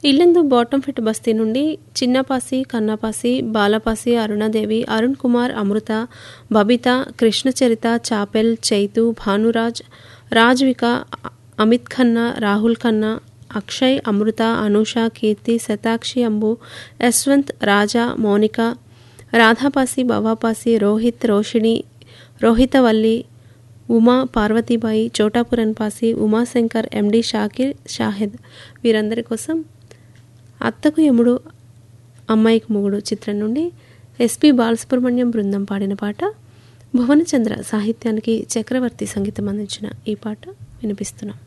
Yellandu bottom fit బస్తీ నుండి చిన్నపాసి కన్నపాసి బాలపాసి అరుణాదేవి అరుణ్ కుమార్ అమృత బబిత కృష్ణచరిత చాపెల్ చైతు భానురాజ్ రాజ్విక అమిత్ ఖన్నా రాహుల్ ఖన్నా అక్షయ్ అమృత అనూష కీర్తి శతాక్షి అంబు యశ్వంత్ రాజా మౌనిక రాధాపాసి భవాపాసి రోహిత్ రోషిణి రోహితవల్లి ఉమా పార్వతీబాయి చోటాపురన్ పాసి ఉమాశంకర్ ఎండి షాకిర్ షాహిద్ వీరందరి కోసం అత్తకు యముడు అమ్మాయికి మొగుడు చిత్రం నుండి ఎస్పి బాలసుబ్రహ్మణ్యం బృందం పాడిన పాట భువనచంద్ర సాహిత్యానికి చక్రవర్తి సంగీతం అందించిన ఈ పాట వినిపిస్తున్నాం